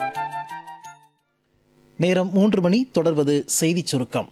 நேரம் மூன்று மணி தொடர்வது செய்திச் சுருக்கம்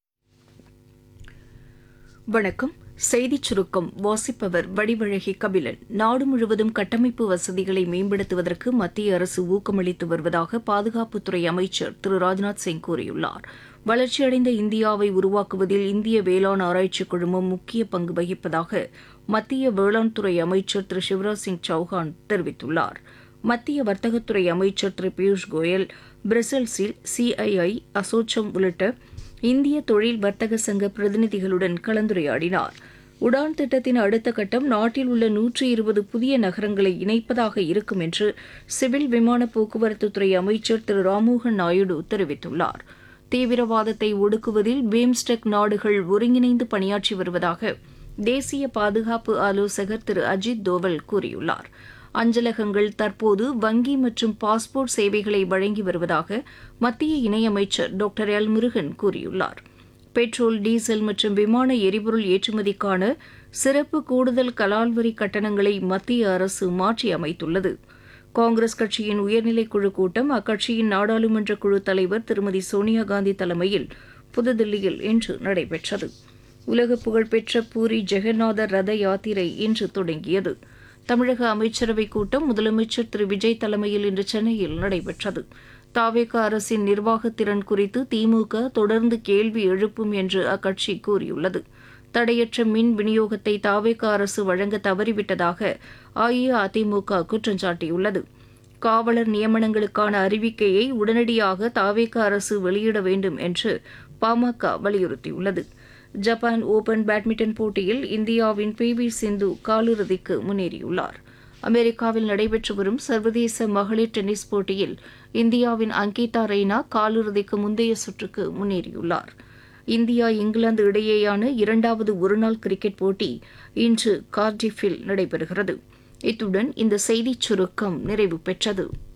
வணக்கம் செய்திச் சுருக்கம் வாசிப்பவர் வடிவழகி கபிலன் நாடு முழுவதும் கட்டமைப்பு வசதிகளை மேம்படுத்துவதற்கு மத்திய அரசு ஊக்கமளித்து வருவதாக பாதுகாப்புத்துறை அமைச்சர் திரு ராஜ்நாத் சிங் கூறியுள்ளார் வளர்ச்சியடைந்த இந்தியாவை உருவாக்குவதில் இந்திய வேளாண் ஆராய்ச்சிக் குழுமம் முக்கிய பங்கு வகிப்பதாக மத்திய வேளாண் துறை அமைச்சர் திரு சிவராஜ் சிங் சௌஹான் தெரிவித்துள்ளார் மத்திய வர்த்தகத்துறை அமைச்சர் திரு பியூஷ் கோயல் பிரசல்ஸில் சிஐஐ அசோச்சம் உள்ளிட்ட இந்திய தொழில் வர்த்தக சங்க பிரதிநிதிகளுடன் கலந்துரையாடினார் உடான் திட்டத்தின் அடுத்த கட்டம் நாட்டில் உள்ள நூற்றி இருபது புதிய நகரங்களை இணைப்பதாக இருக்கும் என்று சிவில் விமான போக்குவரத்துத்துறை அமைச்சர் திரு ராம்மோகன் நாயுடு தெரிவித்துள்ளார் தீவிரவாதத்தை ஒடுக்குவதில் பிம்ஸ்டெக் நாடுகள் ஒருங்கிணைந்து பணியாற்றி வருவதாக தேசிய பாதுகாப்பு ஆலோசகர் திரு அஜித் தோவல் கூறியுள்ளார் அஞ்சலகங்கள் தற்போது வங்கி மற்றும் பாஸ்போர்ட் சேவைகளை வழங்கி வருவதாக மத்திய இணையமைச்சர் டாக்டர் எல் முருகன் கூறியுள்ளார் பெட்ரோல் டீசல் மற்றும் விமான எரிபொருள் ஏற்றுமதிக்கான சிறப்பு கூடுதல் கலால்வரி கட்டணங்களை மத்திய அரசு மாற்றி அமைத்துள்ளது காங்கிரஸ் கட்சியின் உயர்நிலைக்குழு கூட்டம் அக்கட்சியின் நாடாளுமன்ற குழு தலைவர் திருமதி சோனியா காந்தி தலைமையில் புதுதில்லியில் இன்று நடைபெற்றது உலக புகழ்பெற்ற பூரி ஜெகநாதர் ரத யாத்திரை இன்று தொடங்கியது தமிழக அமைச்சரவைக் கூட்டம் முதலமைச்சர் திரு விஜய் தலைமையில் இன்று சென்னையில் நடைபெற்றது தாவேக அரசின் நிர்வாகத்திறன் குறித்து திமுக தொடர்ந்து கேள்வி எழுப்பும் என்று அக்கட்சி கூறியுள்ளது தடையற்ற மின் விநியோகத்தை தாவேக அரசு வழங்க தவறிவிட்டதாக அஇஅதிமுக குற்றம் சாட்டியுள்ளது காவலர் நியமனங்களுக்கான அறிவிக்கையை உடனடியாக தாவேக அரசு வெளியிட வேண்டும் என்று பாமக வலியுறுத்தியுள்ளது ஜப்பான் ஓபன் பேட்மிண்டன் போட்டியில் இந்தியாவின் பி வி சிந்து காலிறுதிக்கு முன்னேறியுள்ளார் அமெரிக்காவில் நடைபெற்று வரும் சர்வதேச மகளிர் டென்னிஸ் போட்டியில் இந்தியாவின் அங்கிதா ரெய்னா காலிறுதிக்கு முந்தைய சுற்றுக்கு முன்னேறியுள்ளார் இந்தியா இங்கிலாந்து இடையேயான இரண்டாவது ஒருநாள் கிரிக்கெட் போட்டி இன்று கார்டிஃபில் நடைபெறுகிறது இத்துடன் இந்த செய்திச் சுருக்கம் நிறைவு பெற்றது